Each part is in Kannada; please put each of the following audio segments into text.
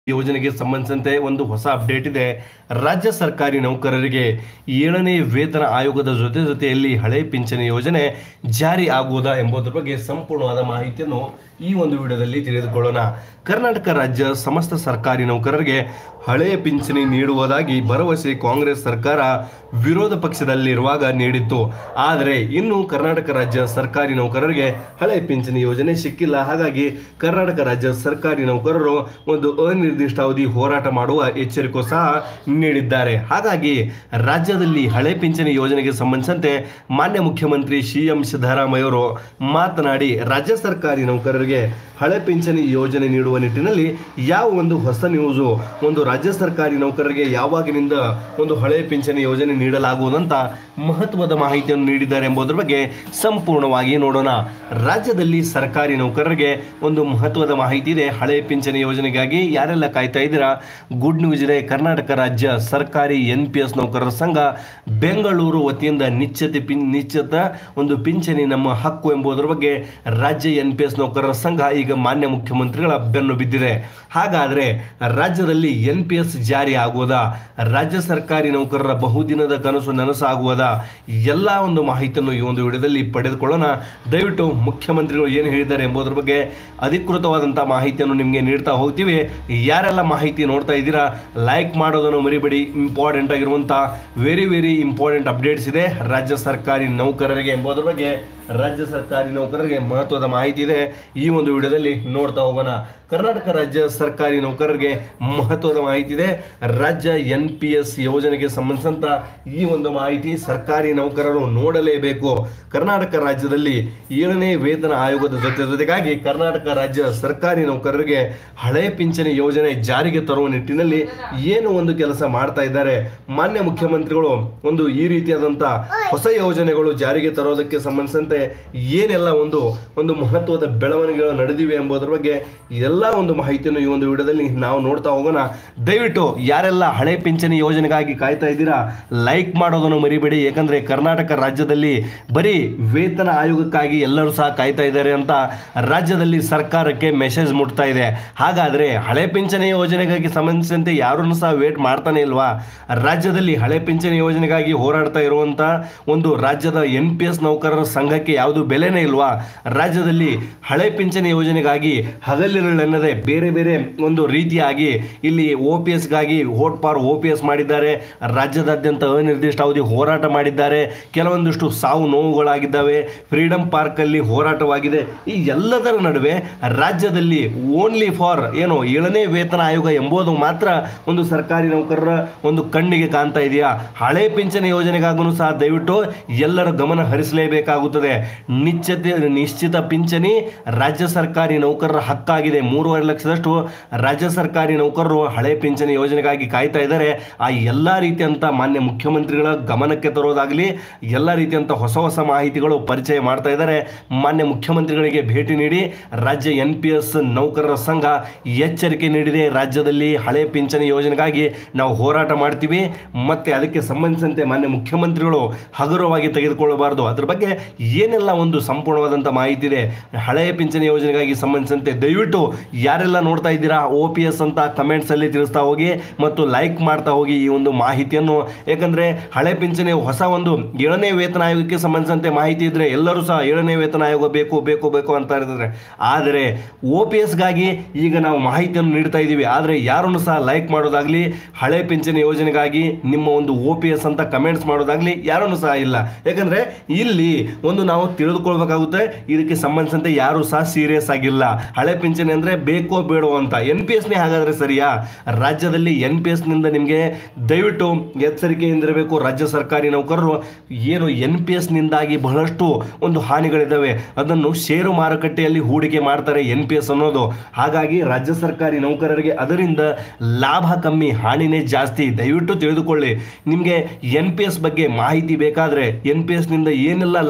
ಯೋಜನೆಗೆ ಸಂಬಂಧಿಸಿದಂತೆ ಒಂದು ಹೊಸ ಅಪ್ಡೇಟ್ ಇದೆ ರಾಜ್ಯ ಸರ್ಕಾರಿ ನೌಕರರಿಗೆ ಏಳನೇ ವೇತನ ಆಯೋಗದ ಜೊತೆ ಜೊತೆಯಲ್ಲಿ ಹಳೆ ಪಿಂಚಣಿ ಯೋಜನೆ ಜಾರಿ ಆಗುವುದಾ ಎಂಬುದರ ಬಗ್ಗೆ ಸಂಪೂರ್ಣವಾದ ಮಾಹಿತಿಯನ್ನು ಈ ಒಂದು ವಿಡಿಯೋದಲ್ಲಿ ತಿಳಿದುಕೊಳ್ಳೋಣ ಕರ್ನಾಟಕ ರಾಜ್ಯ ಸಮಸ್ತ ಸರ್ಕಾರಿ ನೌಕರರಿಗೆ ಹಳೆಯ ಪಿಂಚಣಿ ನೀಡುವುದಾಗಿ ಭರವಸೆ ಕಾಂಗ್ರೆಸ್ ಸರ್ಕಾರ ವಿರೋಧ ಪಕ್ಷದಲ್ಲಿರುವಾಗ ನೀಡಿತ್ತು ಆದರೆ ಇನ್ನು ಕರ್ನಾಟಕ ರಾಜ್ಯ ಸರ್ಕಾರಿ ನೌಕರರಿಗೆ ಹಳೆ ಪಿಂಚಣಿ ಯೋಜನೆ ಸಿಕ್ಕಿಲ್ಲ ಹಾಗಾಗಿ ಕರ್ನಾಟಕ ರಾಜ್ಯ ಸರ್ಕಾರಿ ನೌಕರರು ಒಂದು ಅನಿರ್ದಿಷ್ಟಾವಧಿ ಹೋರಾಟ ಮಾಡುವ ಎಚ್ಚರಿಕೆ ಸಹ ನೀಡಿದ್ದಾರೆ ಹಾಗಾಗಿ ರಾಜ್ಯದಲ್ಲಿ ಹಳೆ ಪಿಂಚಣಿ ಯೋಜನೆಗೆ ಸಂಬಂಧಿಸಿದಂತೆ ಮಾನ್ಯ ಮುಖ್ಯಮಂತ್ರಿ ಸಿ ಎಂ ಸಿದ್ದರಾಮಯ್ಯ ಅವರು ಮಾತನಾಡಿ ರಾಜ್ಯ ಸರ್ಕಾರಿ ನೌಕರರಿಗೆ ಹಳೆ ಪಿಂಚಣಿ ಯೋಜನೆ ನೀಡುವ ನಿಟ್ಟಿನಲ್ಲಿ ಯಾವ ಒಂದು ಹೊಸ ನ್ಯೂಸು ಒಂದು ರಾಜ್ಯ ಸರ್ಕಾರಿ ನೌಕರರಿಗೆ ಯಾವಾಗಿನಿಂದ ಒಂದು ಹಳೆ ಪಿಂಚಣಿ ಯೋಜನೆ ನೀಡಲಾಗುವುದಂತ ಮಹತ್ವದ ಮಾಹಿತಿಯನ್ನು ನೀಡಿದ್ದಾರೆ ಎಂಬುದರ ಬಗ್ಗೆ ಸಂಪೂರ್ಣವಾಗಿ ನೋಡೋಣ ರಾಜ್ಯದಲ್ಲಿ ಸರ್ಕಾರಿ ನೌಕರರಿಗೆ ಒಂದು ಮಹತ್ವದ ಮಾಹಿತಿ ಇದೆ ಹಳೆ ಪಿಂಚಣಿ ಯೋಜನೆಗಾಗಿ ಯಾರೆಲ್ಲ ಕಾಯ್ತಾ ಇದ್ದೀರಾ ಗುಡ್ ನ್ಯೂಸ್ ಇದೆ ಕರ್ನಾಟಕ ರಾಜ್ಯ ಸರ್ಕಾರಿ ಎನ್ ಪಿ ಎಸ್ ನೌಕರರ ಸಂಘ ಬೆಂಗಳೂರು ವತಿಯಿಂದ ನಿಶ್ಚಿತ ಪಿನ್ ನಿಶ್ಚಿತ ಒಂದು ಪಿಂಚಣಿ ನಮ್ಮ ಹಕ್ಕು ಎಂಬುದರ ಬಗ್ಗೆ ರಾಜ್ಯ ಎನ್ ಪಿ ಎಸ್ ನೌಕರರ ಸಂಘ ಈಗ ಮಾನ್ಯ ಮುಖ್ಯಮಂತ್ರಿಗಳ ಬೆನ್ನು ಬಿದ್ದಿದೆ ಹಾಗಾದ್ರೆ ರಾಜ್ಯದಲ್ಲಿ ಎನ್ ಪಿ ಎಸ್ ಜಾರಿ ಆಗುವುದಾ ರಾಜ್ಯ ಸರ್ಕಾರಿ ನೌಕರರ ಬಹುದಿನದ ಕನಸು ನನಸಾಗುವುದಾ ಎಲ್ಲ ಒಂದು ಮಾಹಿತಿಯನ್ನು ಈ ಒಂದು ವಿಡಿಯೋದಲ್ಲಿ ಪಡೆದುಕೊಳ್ಳೋಣ ದಯವಿಟ್ಟು ಮುಖ್ಯಮಂತ್ರಿಗಳು ಏನು ಹೇಳಿದ್ದಾರೆ ಎಂಬುದರ ಬಗ್ಗೆ ಅಧಿಕೃತವಾದಂಥ ಮಾಹಿತಿಯನ್ನು ನಿಮಗೆ ನೀಡ್ತಾ ಹೋಗ್ತೀವಿ ಯಾರೆಲ್ಲ ಮಾಹಿತಿ ನೋಡ್ತಾ ಇದ್ದೀರಾ ಲೈಕ್ ಮಾಡೋದನ್ನು ಮರಿಬೇಡಿ ಇಂಪಾರ್ಟೆಂಟ್ ಆಗಿರುವಂಥ ವೆರಿ ವೆರಿ ಇಂಪಾರ್ಟೆಂಟ್ ಅಪ್ಡೇಟ್ಸ್ ಇದೆ ರಾಜ್ಯ ಸರ್ಕಾರಿ ನೌಕರರಿಗೆ ಎಂಬುದರ ಬಗ್ಗೆ ರಾಜ್ಯ ಸರ್ಕಾರಿ ನೌಕರರಿಗೆ ಮಹತ್ವದ ಮಾಹಿತಿ ಇದೆ ಈ ಒಂದು ವಿಡಿಯೋದಲ್ಲಿ ನೋಡ್ತಾ ಹೋಗೋಣ ಕರ್ನಾಟಕ ರಾಜ್ಯ ಸರ್ಕಾರಿ ನೌಕರರಿಗೆ ಮಹತ್ವದ ಮಾಹಿತಿ ಇದೆ ರಾಜ್ಯ ಎನ್ ಪಿ ಎಸ್ ಯೋಜನೆಗೆ ಸಂಬಂಧಿಸಿದಂತ ಈ ಒಂದು ಮಾಹಿತಿ ಸರ್ಕಾರಿ ನೌಕರರು ನೋಡಲೇಬೇಕು ಕರ್ನಾಟಕ ರಾಜ್ಯದಲ್ಲಿ ಏಳನೇ ವೇತನ ಆಯೋಗದ ಜೊತೆ ಜೊತೆಗಾಗಿ ಕರ್ನಾಟಕ ರಾಜ್ಯ ಸರ್ಕಾರಿ ನೌಕರರಿಗೆ ಹಳೆ ಪಿಂಚಣಿ ಯೋಜನೆ ಜಾರಿಗೆ ತರುವ ನಿಟ್ಟಿನಲ್ಲಿ ಏನು ಒಂದು ಕೆಲಸ ಮಾಡ್ತಾ ಇದ್ದಾರೆ ಮಾನ್ಯ ಮುಖ್ಯಮಂತ್ರಿಗಳು ಒಂದು ಈ ರೀತಿಯಾದಂತ ಹೊಸ ಯೋಜನೆಗಳು ಜಾರಿಗೆ ತರೋದಕ್ಕೆ ಸಂಬಂಧಿಸಿದಂತೆ ಏನೆಲ್ಲ ಒಂದು ಒಂದು ಮಹತ್ವದ ಬೆಳವಣಿಗೆಗಳು ನಡೆದಿವೆ ಎಂಬುದರ ಬಗ್ಗೆ ಎಲ್ಲ ಒಂದು ಮಾಹಿತಿಯನ್ನು ಈ ಒಂದು ವಿಡಿಯೋದಲ್ಲಿ ನಾವು ನೋಡ್ತಾ ಹೋಗೋಣ ದಯವಿಟ್ಟು ಯಾರೆಲ್ಲ ಹಳೆ ಪಿಂಚಣಿ ಯೋಜನೆಗಾಗಿ ಕಾಯ್ತಾ ಇದ್ದೀರಾ ಲೈಕ್ ಮಾಡೋದನ್ನು ಮರಿಬೇಡಿ ಯಾಕಂದ್ರೆ ಕರ್ನಾಟಕ ರಾಜ್ಯದಲ್ಲಿ ಬರೀ ವೇತನ ಆಯೋಗಕ್ಕಾಗಿ ಎಲ್ಲರೂ ಸಹ ಕಾಯ್ತಾ ಇದ್ದಾರೆ ಅಂತ ರಾಜ್ಯದಲ್ಲಿ ಸರ್ಕಾರಕ್ಕೆ ಮೆಸೇಜ್ ಮುಟ್ತಾ ಇದೆ ಹಾಗಾದ್ರೆ ಹಳೆ ಪಿಂಚಣಿ ಯೋಜನೆಗಾಗಿ ಸಂಬಂಧಿಸಿದಂತೆ ಯಾರನ್ನು ಸಹ ವೇಟ್ ಮಾಡ್ತಾನೆ ಇಲ್ವಾ ರಾಜ್ಯದಲ್ಲಿ ಹಳೆ ಪಿಂಚಣಿ ಯೋಜನೆಗಾಗಿ ಹೋರಾಡ್ತಾ ಇರುವಂತ ಒಂದು ರಾಜ್ಯದ ಎನ್ ಪಿ ಎಸ್ ನೌಕರರ ಸಂಘಕ್ಕೆ ಯಾವುದು ಬೆಲೆನೇ ಇಲ್ವಾ ರಾಜ್ಯದಲ್ಲಿ ಹಳೆ ಪಿಂಚಣಿ ಯೋಜನೆಗಾಗಿ ಹಗಲಿರುಳೆನ್ನದೆ ಬೇರೆ ಬೇರೆ ಒಂದು ರೀತಿಯಾಗಿ ಇಲ್ಲಿ ಒ ಪಿ ಎಸ್ಗಾಗಿ vote for O P S ಮಾಡಿದ್ದಾರೆ ರಾಜ್ಯದಾದ್ಯಂತ ಅನಿರ್ದಿಷ್ಟಾವಧಿ ಹೋರಾಟ ಮಾಡಿದ್ದಾರೆ ಕೆಲವೊಂದಿಷ್ಟು ಸಾವು ನೋವುಗಳಾಗಿದ್ದಾವೆ ಫ್ರೀಡಂ ಪಾರ್ಕ್ ಅಲ್ಲಿ ಹೋರಾಟವಾಗಿದೆ ಈ ಎಲ್ಲದರ ನಡುವೆ ರಾಜ್ಯದಲ್ಲಿ ಓನ್ಲಿ ಫಾರ್ ಏನು ಏಳನೇ ವೇತನ ಆಯೋಗ ಎಂಬುದು ಮಾತ್ರ ಒಂದು ಸರ್ಕಾರಿ ನೌಕರರ ಒಂದು ಕಣ್ಣಿಗೆ ಕಾಣ್ತಾ ಇದೆಯಾ ಹಳೆ ಪಿಂಚಣಿ ಯೋಜನೆಗಾಗೂ ಸಹ ದಯವಿಟ್ಟು ಎಲ್ಲರ ಗಮನ ಹರಿಸಲೇಬೇಕಾಗುತ್ತದೆ ನಿಶ್ಚಿತ ನಿಶ್ಚಿತ ಪಿಂಚಣಿ ರಾಜ್ಯ ಸರ್ಕಾರಿ ನೌಕರರ ಹಕ್ಕಾಗಿದೆ ಮೂರುವರೆ ಲಕ್ಷದಷ್ಟು ರಾಜ್ಯ ಸರ್ಕಾರಿ ನೌಕರರು ಹಳೆ ಪಿಂಚಣಿ ಯೋಜನೆಗಾಗಿ ಕಾಯ್ತಾ ಇದ್ದಾರೆ ಆ ಎಲ್ಲ ರೀತಿಯಂತ ಮಾನ್ಯ ಮುಖ್ಯಮಂತ್ರಿಗಳ ಗಮನಕ್ಕೆ ತರೋದಾಗಲಿ ಎಲ್ಲ ರೀತಿಯಂತ ಹೊಸ ಹೊಸ ಮಾಹಿತಿಗಳು ಪರಿಚಯ ಮಾಡ್ತಾ ಇದ್ದಾರೆ ಮಾನ್ಯ ಮುಖ್ಯಮಂತ್ರಿಗಳಿಗೆ ಭೇಟಿ ನೀಡಿ ರಾಜ್ಯ ಎನ್ ಪಿ ಎಸ್ ನೌಕರರ ಸಂಘ ಎಚ್ಚರಿಕೆ ನೀಡಿದೆ ರಾಜ್ಯದಲ್ಲಿ ಹಳೆ ಪಿಂಚಣಿ ಯೋಜನೆಗಾಗಿ ನಾವು ಹೋರಾಟ ಮಾಡ್ತೀವಿ ಮತ್ತೆ ಅದಕ್ಕೆ ಸಂಬಂಧಿಸಿದಂತೆ ಮಾನ್ಯ ಮುಖ್ಯಮಂತ್ರಿಗಳು ಹಗುರವಾಗಿ ತೆಗೆದುಕೊಳ್ಳಬಾರದು ಅದ್ರ ಬಗ್ಗೆ ಏನೆಲ್ಲ ಒಂದು ಸಂಪೂರ್ಣವಾದಂಥ ಮಾಹಿತಿ ಇದೆ ಹಳೆಯ ಪಿಂಚಣಿ ಯೋಜನೆಗಾಗಿ ಸಂಬಂಧಿಸಿದಂತೆ ದಯವಿಟ್ಟು ಯಾರೆಲ್ಲ ನೋಡ್ತಾ ಇದ್ದೀರಾ ಒ ಪಿ ಎಸ್ ಅಂತ ಕಮೆಂಟ್ಸ್ ಅಲ್ಲಿ ತಿಳಿಸ್ತಾ ಹೋಗಿ ಮತ್ತು ಲೈಕ್ ಮಾಡ್ತಾ ಹೋಗಿ ಈ ಒಂದು ಮಾಹಿತಿಯನ್ನು ಯಾಕಂದ್ರೆ ಹಳೆ ಪಿಂಚಣಿ ಹೊಸ ಒಂದು ಏಳನೇ ವೇತನ ಆಯೋಗಕ್ಕೆ ಸಂಬಂಧಿಸಿದಂತೆ ಮಾಹಿತಿ ಇದ್ರೆ ಎಲ್ಲರೂ ಸಹ ಏಳನೇ ವೇತನ ಆಯೋಗ ಬೇಕು ಬೇಕು ಬೇಕು ಅಂತ ಇರ್ತಾರೆ ಆದರೆ ಒ ಪಿ ಎಸ್ಗಾಗಿ ಈಗ ನಾವು ಮಾಹಿತಿಯನ್ನು ನೀಡ್ತಾ ಇದ್ದೀವಿ ಆದರೆ ಯಾರನ್ನು ಸಹ ಲೈಕ್ ಮಾಡೋದಾಗ್ಲಿ ಹಳೆ ಪಿಂಚಣಿ ಯೋಜನೆಗಾಗಿ ನಿಮ್ಮ ಒಂದು ಒ ಪಿ ಎಸ್ ಅಂತ ಕಮೆಂಟ್ಸ್ ಮಾಡೋದಾಗ್ಲಿ ಯಾರನ್ನು ಸಹ ಇಲ್ಲ ಯಾಕಂದ್ರೆ ಇಲ್ಲಿ ಒಂದು ನಾವು ತಿಳಿದುಕೊಳ್ಬೇಕಾಗುತ್ತೆ ಇದಕ್ಕೆ ಸಂಬಂಧಿಸಿದಂತೆ ಯಾರು ಸಹ ಸೀರಿಯಸ್ ಆಗಿಲ್ಲ ಹಳೆ ಪಿಂಚಣಿ ಅಂದ್ರೆ ಬೇಕೋ ಬೇಡೋ ಅಂತ ಎನ್ ಪಿ ಎಸ್ನೇ ಹಾಗಾದ್ರೆ ಸರಿಯಾ ರಾಜ್ಯದಲ್ಲಿ ಎನ್ ಪಿ ಎಸ್ ನಿಂದ ನಿಮಗೆ ದಯವಿಟ್ಟು ಎಚ್ಚರಿಕೆಯಿಂದಿರಬೇಕು ರಾಜ್ಯ ಸರ್ಕಾರಿ ನೌಕರರು ಏನು ಎನ್ ಪಿ ಎಸ್ ನಿಂದಾಗಿ ಬಹಳಷ್ಟು ಒಂದು ಹಾನಿಗಳಿದ್ದಾವೆ ಅದನ್ನು ಷೇರು ಮಾರುಕಟ್ಟೆಯಲ್ಲಿ ಹೂಡಿಕೆ ಮಾಡ್ತಾರೆ ಎನ್ ಪಿ ಎಸ್ ಅನ್ನೋದು ಹಾಗಾಗಿ ರಾಜ್ಯ ಸರ್ಕಾರಿ ನೌಕರರಿಗೆ ಅದರಿಂದ ಲಾಭ ಕಮ್ಮಿ ಹಾನಿನೇ ಜಾಸ್ತಿ ದಯವಿಟ್ಟು ತಿಳಿದುಕೊಳ್ಳಿ ನಿಮಗೆ ಎನ್ ಪಿ ಎಸ್ ಬಗ್ಗೆ ಮಾಹಿತಿ ಬೇಕಾದರೆ ಎನ್ ಪಿ ಎಸ್ನಿಂದ ಏನೆಲ್ಲ ಲಾಭ ಮತ್ತು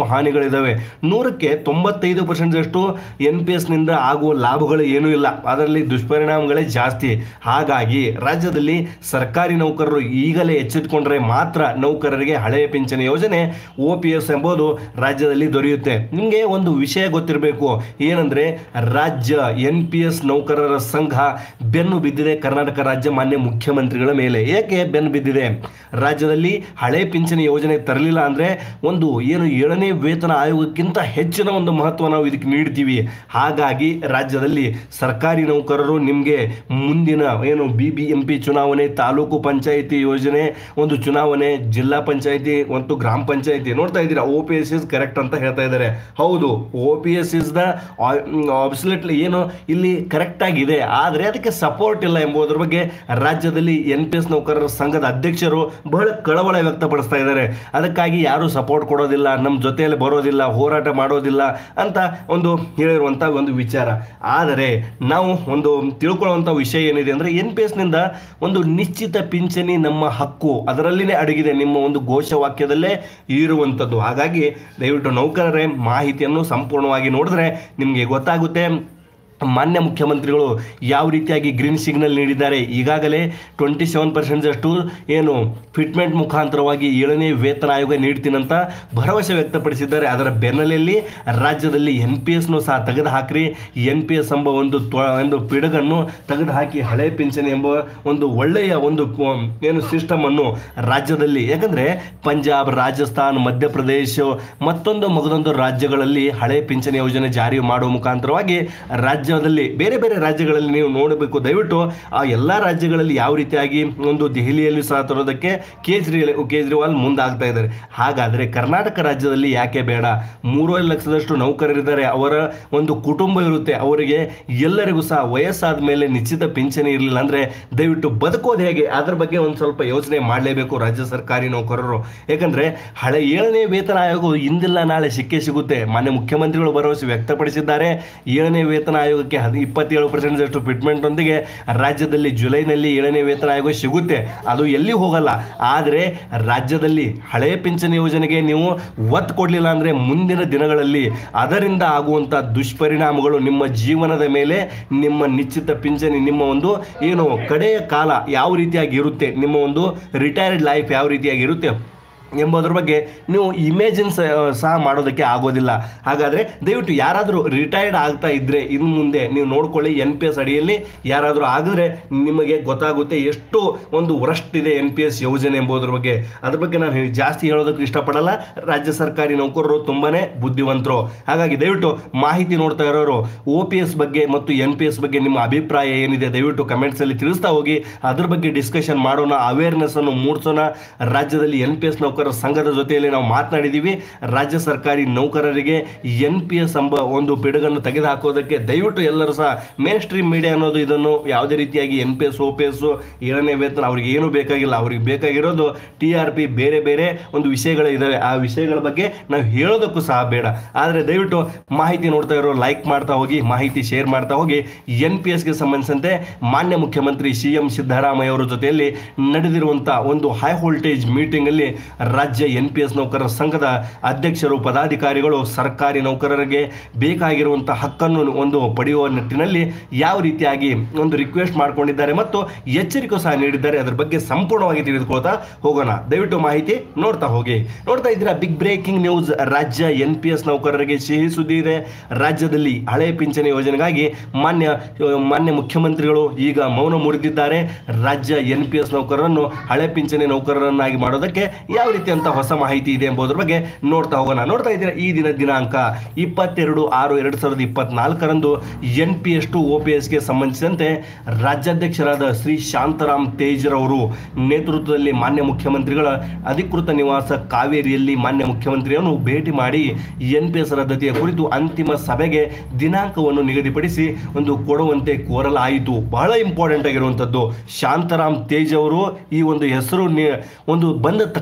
ಮತ್ತು ಹಾನಿಗಳಿದಾವೆ ನೂರಕ್ಕೆ ತೊಂಬತ್ತೈದು ಪರ್ಸೆಂಟಷ್ಟು ಎನ್ ಪಿ ಎಸ್ನಿಂದ ಆಗುವ ಲಾಭಗಳು ಏನೂ ಇಲ್ಲ ಅದರಲ್ಲಿ ದುಷ್ಪರಿಣಾಮಗಳೇ ಜಾಸ್ತಿ ಹಾಗಾಗಿ ರಾಜ್ಯದಲ್ಲಿ ಸರ್ಕಾರಿ ನೌಕರರು ಈಗಲೇ ಎಚ್ಚೆತ್ತುಕೊಂಡ್ರೆ ಮಾತ್ರ ನೌಕರರಿಗೆ ಹಳೆಯ ಪಿಂಚಣಿ ಯೋಜನೆ ಒ ಪಿ ಎಸ್ ಎಂಬುದು ರಾಜ್ಯದಲ್ಲಿ ದೊರೆಯುತ್ತೆ ನಿಮಗೆ ಒಂದು ವಿಷಯ ಗೊತ್ತಿರಬೇಕು ಏನಂದ್ರೆ ರಾಜ್ಯ ಎನ್ ಪಿ ಎಸ್ ನೌಕರರ ಸಂಘ ಬೆನ್ನು ಬಿದ್ದಿದೆ ಕರ್ನಾಟಕ ರಾಜ್ಯ ಮಾನ್ಯ ಮುಖ್ಯಮಂತ್ರಿಗಳ ಮೇಲೆ ಏಕೆ ಬೆನ್ನು ಬಿದ್ದಿದೆ ರಾಜ್ಯದಲ್ಲಿ ಹಳೆ ಪಿಂಚಣಿ ಯೋಜನೆ ತರಲಿಲ್ಲ ಅಂದ್ರೆ ಒಂದು ಏನು ಏಳನೇ ವೇತನ ಆಯೋಗಕ್ಕಿಂತ ಹೆಚ್ಚಿನ ಒಂದು ಮಹತ್ವ ನಾವು ಇದಕ್ಕೆ ನೀಡ್ತೀವಿ ಹಾಗಾಗಿ ರಾಜ್ಯದಲ್ಲಿ ಸರ್ಕಾರಿ ನೌಕರರು ನಿಮಗೆ ಮುಂದಿನ ಏನು ಬಿ ಬಿ ಎಂ ಪಿ ಚುನಾವಣೆ ತಾಲೂಕು ಪಂಚಾಯಿತಿ ಯೋಜನೆ ಒಂದು ಚುನಾವಣೆ ಜಿಲ್ಲಾ ಪಂಚಾಯಿತಿ ಮತ್ತು ಗ್ರಾಮ ಪಂಚಾಯಿತಿ ನೋಡ್ತಾ ಇದ್ದೀರಾ O P S is correct ಅಂತ ಹೇಳ್ತಾ ಇದ್ದಾರೆ ಹೌದು O P S is the absolutely ಏನು ಇಲ್ಲಿ ಕರೆಕ್ಟ್ ಆಗಿದೆ ಆದರೆ ಅದಕ್ಕೆ ಸಪೋರ್ಟ್ ಇಲ್ಲ ಎಂಬುದರ ಬಗ್ಗೆ ರಾಜ್ಯದಲ್ಲಿ ಎನ್ ಪಿ ಎಸ್ ನೌಕರರ ಸಂಘದ ಅಧ್ಯಕ್ಷರು ಬಹಳ ಕಳವಳ ವ್ಯಕ್ತಪಡಿಸ್ತಾ ಇದ್ದಾರೆ ಅದಕ್ಕಾಗಿ ಯಾರು ಸಪೋರ್ಟ್ ಕೊಡೋದಿಲ್ಲ ನಮ್ಮ ಜೊತೆಯಲ್ಲಿ ಬರೋದಿಲ್ಲ ಹೋರಾಟ ಮಾಡೋದಿಲ್ಲ ಅಂತ ಒಂದು ಹೇಳಿರುವಂಥ ಒಂದು ವಿಚಾರ ಆದರೆ ನಾವು ಒಂದು ತಿಳ್ಕೊಳ್ಳುವಂಥ ವಿಷಯ ಏನಿದೆ ಅಂದರೆ ಎನ್ ಪಿ ಎಸ್ನಿಂದ ಒಂದು ನಿಶ್ಚಿತ ಪಿಂಚಣಿ ನಮ್ಮ ಹಕ್ಕು ಅದರಲ್ಲಿನೇ ಅಡಗಿದೆ ನಿಮ್ಮ ಒಂದು ಘೋಷವಾಕ್ಯದಲ್ಲೇ ಇರುವಂಥದ್ದು ಹಾಗಾಗಿ ದಯವಿಟ್ಟು ನೌಕರರೇ ಮಾಹಿತಿಯನ್ನು ಸಂಪೂರ್ಣವಾಗಿ ನೋಡಿದ್ರೆ ನಿಮಗೆ ಗೊತ್ತಾಗುತ್ತೆ ಮಾನ್ಯ ಮುಖ್ಯಮಂತ್ರಿಗಳು ಯಾವ ರೀತಿಯಾಗಿ ಗ್ರೀನ್ ಸಿಗ್ನಲ್ ನೀಡಿದ್ದಾರೆ ಈಗಾಗಲೇ ಟ್ವೆಂಟಿ ಸೆವೆನ್ ಪರ್ಸೆಂಟ್ದಷ್ಟು ಏನು ಫಿಟ್ಮೆಂಟ್ ಮುಖಾಂತರವಾಗಿ ಏಳನೇ ವೇತನ ಆಯೋಗ ನೀಡ್ತೀನಂತ ಭರವಸೆ ವ್ಯಕ್ತಪಡಿಸಿದ್ದಾರೆ ಅದರ ಬೆನ್ನಲೆಯಲ್ಲಿ ರಾಜ್ಯದಲ್ಲಿ ಎನ್ ಪಿ ಎಸ್ನು ಸಹ ತೆಗೆದು ಹಾಕ್ರಿ ಎನ್ ಪಿ ಎಸ್ ಎಂಬ ಒಂದು ತ್ವ- ಒಂದು ಪಿಡುಗನ್ನು ತೆಗೆದು ಹಾಕಿ ಹಳೆ ಪಿಂಚಣಿ ಎಂಬ ಒಂದು ಒಳ್ಳೆಯ ಒಂದು ಪ- ಏನು ಸಿಸ್ಟಮ್ ಅನ್ನು ರಾಜ್ಯದಲ್ಲಿ ಯಾಕಂದ್ರೆ ಪಂಜಾಬ್ ರಾಜಸ್ಥಾನ್ ಮಧ್ಯಪ್ರದೇಶ ಮತ್ತೊಂದು ಮಗದೊಂದು ರಾಜ್ಯಗಳಲ್ಲಿ ಹಳೆ ಪಿಂಚಣಿ ಯೋಜನೆ ಜಾರಿ ಮಾಡುವ ಮುಖಾಂತರವಾಗಿ ರಾಜ್ಯದಲ್ಲಿ ಬೇರೆ ಬೇರೆ ರಾಜ್ಯಗಳಲ್ಲಿ ನೀವು ನೋಡಬೇಕು ದಯವಿಟ್ಟು ಆ ಎಲ್ಲ ರಾಜ್ಯಗಳಲ್ಲಿ ಯಾವ ರೀತಿಯಾಗಿ ಒಂದು ದೆಹಲಿಯಲ್ಲಿ ಸಹ ತರೋದಕ್ಕೆ ಕೇಜ್ರಿವಾಲ್ ಕೇಜ್ರಿವಾಲ್ ಮುಂದಾಗ್ತಾ ಇದ್ದಾರೆ ಹಾಗಾದ್ರೆ ಕರ್ನಾಟಕ ರಾಜ್ಯದಲ್ಲಿ ಯಾಕೆ ಬೇಡ ಮೂರುವರೆ ಲಕ್ಷದಷ್ಟು ನೌಕರರಿದ್ದಾರೆ ಅವರ ಒಂದು ಕುಟುಂಬ ಇರುತ್ತೆ ಅವರಿಗೆ ಎಲ್ಲರಿಗೂ ಸಹ ವಯಸ್ಸಾದ ಮೇಲೆ ನಿಶ್ಚಿತ ಪಿಂಚಣಿ ಇರಲಿಲ್ಲ ಅಂದ್ರೆ ದಯವಿಟ್ಟು ಬದುಕೋದು ಹೇಗೆ ಅದ್ರ ಬಗ್ಗೆ ಒಂದು ಸ್ವಲ್ಪ ಯೋಚನೆ ಮಾಡಲೇಬೇಕು ರಾಜ್ಯ ಸರ್ಕಾರಿ ನೌಕರರು ಯಾಕಂದ್ರೆ ಹಳೆ ಏಳನೇ ವೇತನ ಆಯೋಗ ಇಂದಿಲ್ಲ ನಾಳೆ ಸಿಕ್ಕೇ ಸಿಗುತ್ತೆ ಮಾನ್ಯ ಮುಖ್ಯಮಂತ್ರಿಗಳು ಭರವಸೆ ವ್ಯಕ್ತಪಡಿಸಿದ್ದಾರೆ ಏಳನೇ ವೇತನ ಆಯೋಗಕ್ಕೆ ಹದಿ ಇಪ್ಪತ್ತೇಳು ಪರ್ಸೆಂಟ್ ಅಷ್ಟು ಫಿಟ್ಮೆಂಟ್ ಒಂದಿಗೆ ರಾಜ್ಯದಲ್ಲಿ ಜುಲೈನಲ್ಲಿ ಏಳನೇ ವೇತನ ಆಯೋಗ ಸಿಗುತ್ತೆ ಅದು ಎಲ್ಲಿ ಹೋಗಲ್ಲ ಆದರೆ ರಾಜ್ಯದಲ್ಲಿ ಹಳೆಯ ಪಿಂಚಣಿ ಯೋಜನೆಗೆ ನೀವು ಒತ್ತು ಕೊಡಲಿಲ್ಲ ಅಂದರೆ ಮುಂದಿನ ದಿನಗಳಲ್ಲಿ ಅದರಿಂದ ಆಗುವಂಥ ದುಷ್ಪರಿಣಾಮಗಳು ನಿಮ್ಮ ಜೀವನದ ಮೇಲೆ ನಿಮ್ಮ ನಿಶ್ಚಿತ ಪಿಂಚಣಿ ನಿಮ್ಮ ಒಂದು ಏನು ಕಡೆಯ ಕಾಲ ಯಾವ ರೀತಿಯಾಗಿ ಇರುತ್ತೆ ನಿಮ್ಮ ಒಂದು ರಿಟೈರ್ಡ್ ಲೈಫ್ ಯಾವ ರೀತಿಯಾಗಿ ಇರುತ್ತೆ ಎಂಬುದ್ರ ಬಗ್ಗೆ ನೀವು ಇಮೇಜಿನ್ ಸಹ ಮಾಡೋದಕ್ಕೆ ಆಗೋದಿಲ್ಲ ಹಾಗಾದರೆ ದಯವಿಟ್ಟು ಯಾರಾದರೂ ರಿಟೈರ್ಡ್ ಆಗ್ತಾ ಇದ್ದರೆ ಇನ್ನು ಮುಂದೆ ನೀವು ನೋಡ್ಕೊಳ್ಳಿ ಎನ್ ಪಿ ಎಸ್ ಅಡಿಯಲ್ಲಿ ಯಾರಾದರೂ ಆಗಿದ್ರೆ ನಿಮಗೆ ಗೊತ್ತಾಗುತ್ತೆ ಎಷ್ಟು ಒಂದು ವರಸ್ಟ್ ಇದೆ ಎನ್ ಪಿ ಎಸ್ ಯೋಜನೆ ಎಂಬುದ್ರ ಬಗ್ಗೆ ಅದ್ರ ಬಗ್ಗೆ ನಾನು ಹೇ- ಜಾಸ್ತಿ ಹೇಳೋದಕ್ಕೆ ಇಷ್ಟಪಡಲ್ಲ ರಾಜ್ಯ ಸರ್ಕಾರಿ ನೌಕರರು ತುಂಬಾನೇ ಬುದ್ಧಿವಂತರು ಹಾಗಾಗಿ ದಯವಿಟ್ಟು ಮಾಹಿತಿ ನೋಡ್ತಾ ಇರೋರು ಒ ಪಿ ಎಸ್ ಬಗ್ಗೆ ಮತ್ತು ಎನ್ ಪಿ ಎಸ್ ಬಗ್ಗೆ ನಿಮ್ಮ ಅಭಿಪ್ರಾಯ ಏನಿದೆ ದಯವಿಟ್ಟು ಕಮೆಂಟ್ಸ್ ಅಲ್ಲಿ ತಿಳಿಸ್ತಾ ಹೋಗಿ ಅದ್ರ ಬಗ್ಗೆ ಡಿಸ್ಕಷನ್ ಮಾಡೋಣ ಅವೇರ್ನೆಸ್ ಅನ್ನು ಮೂಡಿಸೋಣ ರಾಜ್ಯದಲ್ಲಿ ಎನ್ ಪಿ ಎಸ್ ನೌಕರರ ಸಂಘದ ಜೊತೆಯಲ್ಲಿ ನಾವು ಮಾತನಾಡಿದ್ದೀವಿ ರಾಜ್ಯ ಸರ್ಕಾರಿ ನೌಕರರಿಗೆ ಎನ್ ಪಿ ಎಸ್ ಎಂಬ ಒಂದು ಪಿಡುಗನ್ನು ತೆಗೆದುಹಾಕೋದಕ್ಕೆ ದಯವಿಟ್ಟು ಎಲ್ಲರೂ ಸಹ ಮೇನ್ ಸ್ಟ್ರೀಮ್ ಮೀಡಿಯಾ ಅನ್ನೋದು ಇದನ್ನು ಯಾವುದೇ ರೀತಿಯಾಗಿ N P S O P S ಏಳನೇ ವೇತನ ಅವ್ರಿಗೆ ಏನೂ ಬೇಕಾಗಿಲ್ಲ ಅವ್ರಿಗೆ ಬೇಕಾಗಿರೋದು ಟಿ ಆರ್ ಪಿ ಬೇರೆ ಬೇರೆ ಒಂದು ವಿಷಯಗಳು ಇದಾವೆ ಆ ವಿಷಯಗಳ ಬಗ್ಗೆ ನಾವು ಹೇಳೋದಕ್ಕೂ ಸಹ ಬೇಡ ಆದರೆ ದಯವಿಟ್ಟು ಮಾಹಿತಿ ನೋಡ್ತಾ ಇರೋ ಲೈಕ್ ಮಾಡ್ತಾ ಹೋಗಿ ಮಾಹಿತಿ ಶೇರ್ ಮಾಡ್ತಾ ಹೋಗಿ ಎನ್ ಪಿ ಎಸ್ಗೆ ಸಂಬಂಧಿಸಿದಂತೆ ಮಾನ್ಯ ಮುಖ್ಯಮಂತ್ರಿ ಸಿ ಎಂ ಸಿದ್ದರಾಮಯ್ಯ ಅವರ ಜೊತೆಯಲ್ಲಿ ನಡೆದಿರುವಂಥ ಒಂದು ಹೈ ವೋಲ್ಟೇಜ್ ಮೀಟಿಂಗ್ ಅಲ್ಲಿ ರಾಜ್ಯ ಎನ್ ಪಿ ಎಸ್ ನೌಕರರ ಸಂಘದ ಅಧ್ಯಕ್ಷರು ಪದಾಧಿಕಾರಿಗಳು ಸರ್ಕಾರಿ ನೌಕರರಿಗೆ ಬೇಕಾಗಿರುವಂಥ ಹಕ್ಕನ್ನು ಒಂದು ಪಡೆಯುವ ನಿಟ್ಟಿನಲ್ಲಿ ಯಾವ ರೀತಿಯಾಗಿ ಒಂದು ರಿಕ್ವೆಸ್ಟ್ ಮಾಡ್ಕೊಂಡಿದ್ದಾರೆ ಮತ್ತು ಎಚ್ಚರಿಕೆ ಸಹ ನೀಡಿದ್ದಾರೆ ಅದರ ಬಗ್ಗೆ ಸಂಪೂರ್ಣವಾಗಿ ತಿಳಿದುಕೊಳ್ತಾ ಹೋಗೋಣ ದಯವಿಟ್ಟು ಮಾಹಿತಿ ನೋಡ್ತಾ ಹೋಗಿ ನೋಡ್ತಾ ಇದ್ದೀರಾ ಬಿಗ್ ಬ್ರೇಕಿಂಗ್ ನ್ಯೂಸ್ ರಾಜ್ಯ ಎನ್ ಪಿ ಎಸ್ ನೌಕರರಿಗೆ ಸಿಹಿ ಸುದ್ದಿ ಇದೆ ರಾಜ್ಯದಲ್ಲಿ ಹಳೆ ಪಿಂಚಣಿ ಯೋಜನೆಗಾಗಿ ಮಾನ್ಯ ಮಾನ್ಯ ಮುಖ್ಯಮಂತ್ರಿಗಳು ಈಗ ಮೌನ ಮುರಿದಿದ್ದಾರೆ ರಾಜ್ಯ ಎನ್ ಪಿ ಎಸ್ ನೌಕರರನ್ನು ಹಳೆ ಪಿಂಚಣಿ ನೌಕರರನ್ನಾಗಿ ಮಾಡೋದಕ್ಕೆ ಯಾವ ರೀತಿಯಂತ ಹೊಸ ಮಾಹಿತಿ ಇದೆ ಎಂಬುದರ ಬಗ್ಗೆ ನೋಡ್ತಾ ಹೋಗೋಣ ನೋಡ್ತಾ ಇದ್ದೀರಾ ಈ ದಿನ ದಿನಾಂಕ ಇಪ್ಪತ್ತೆರಡು ಆರು ಎರಡು ಸಾವಿರದ ಇಪ್ಪತ್ನಾಲ್ಕರಂದು N P S to O P ಎಸ್ಗೆ ಸಂಬಂಧಿಸಿದಂತೆ ರಾಜ್ಯಾಧ್ಯಕ್ಷರಾದ ಶ್ರೀ ಶಾಂತರಾಮ್ ತೇಜ್ರವರು ನೇತೃತ್ವದಲ್ಲಿ ಮಾನ್ಯ ಮುಖ್ಯಮಂತ್ರಿಗಳ ಅಧಿಕೃತ ನಿವಾಸ ಕಾವೇರಿಯಲ್ಲಿ ಮಾನ್ಯ ಮುಖ್ಯಮಂತ್ರಿಯನ್ನು ಭೇಟಿ ಮಾಡಿ ಎನ್ ಪಿ ಎಸ್ ರದ್ದತಿಯ ಕುರಿತು ಅಂತಿಮ ಸಭೆಗೆ ದಿನಾಂಕವನ್ನು ನಿಗದಿಪಡಿಸಿ ಒಂದು ಕೊಡುವಂತೆ ಕೋರಲಾಯಿತು ಬಹಳ ಇಂಪಾರ್ಟೆಂಟ್ ಆಗಿರುವಂಥದ್ದು ಶಾಂತರಾಮ್ ತೇಜ್ ಅವರು ಈ ಒಂದು ಹೆಸರು ನಿ- ಒಂದು ಬಂದ ತಕ್ಷಣವೇ